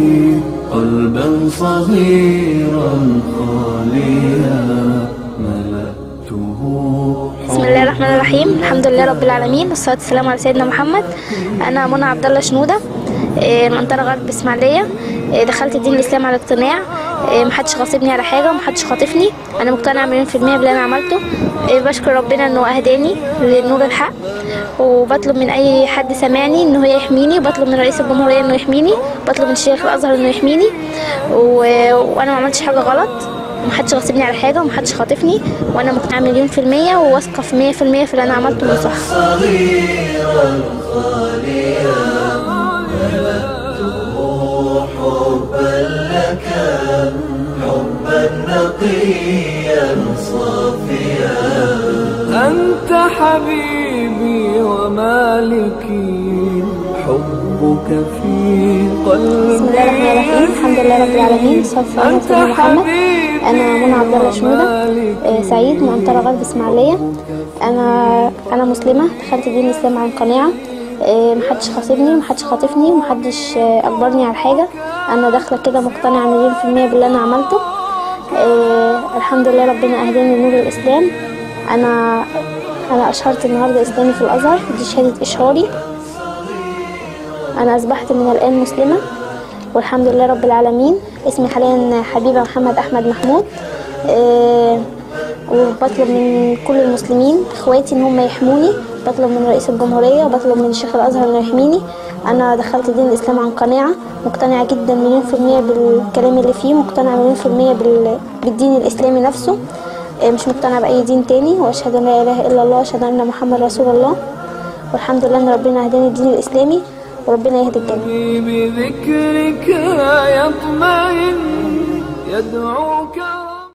قلبا صغيرا خاليا ملأته بسم الله الرحمن الرحيم الحمد لله رب العالمين والصلاه والسلام على سيدنا محمد انا منى عبد الله شنوده إيه، منطقه غرب اسماعيليه إيه، دخلت دين الاسلام على اقتناع إيه، محدش غاصبني على حاجه ومحدش خاطفني انا مقتنعه مليون في الميه باللي انا عملته إيه، بشكر ربنا انه اهداني لنور الحق وبطلب من اي حد سامعني انه هو يحميني وبطلب من رئيس الجمهوريه انه يحميني وبطلب من شيخ الازهر انه يحميني و... وانا ما عملتش حاجه غلط ومحدش غاصبني على حاجه ومحدش خاطفني وانا مقتنعه مليون في الميه وواثقه في مية في المية في اللي انا عملته من صح صغيرا خاليا ملأته حبا لك حبا نقيا صافيا أنت حبيبي ومالكي حبك في قلبي بسم الله الرحمن الرحيم الحمد لله رب العالمين والصلاه والسلام على سيدنا محمد انا منى عبد الله شنوده آه، سعيد منطقه غرب اسماعيليه انا انا مسلمه دخلت دين الاسلام عن قناعه آه، محدش خاصبني محدش خاطفني محدش آه، اجبرني على حاجه انا داخله كده مقتنعه مليون في الميه باللي انا عملته آه، الحمد لله ربنا اهداني لنور الاسلام انا انا اشهرت النهارده اسلامي في الازهر دي شهاده اشهاري أنا أصبحت من الآن مسلمة والحمد لله رب العالمين اسمي حاليا حبيبة محمد أحمد محمود أه وبطلب من كل المسلمين اخواتي ان هم يحموني بطلب من رئيس الجمهورية وبطلب من شيخ الازهر انه يحميني انا دخلت دين الاسلام عن قناعة مقتنعة جدا مليون في المية بالكلام اللي فيه مقتنعة مليون في المية بال- بالدين الاسلامي نفسه أه مش مقتنعة بأي دين تاني وأشهد أن لا إله إلا الله وأشهد أن محمد رسول الله والحمد لله أن ربنا هداني الدين الإسلامي وربنا يهدي الجميع بذكرك يطمئن يدعوك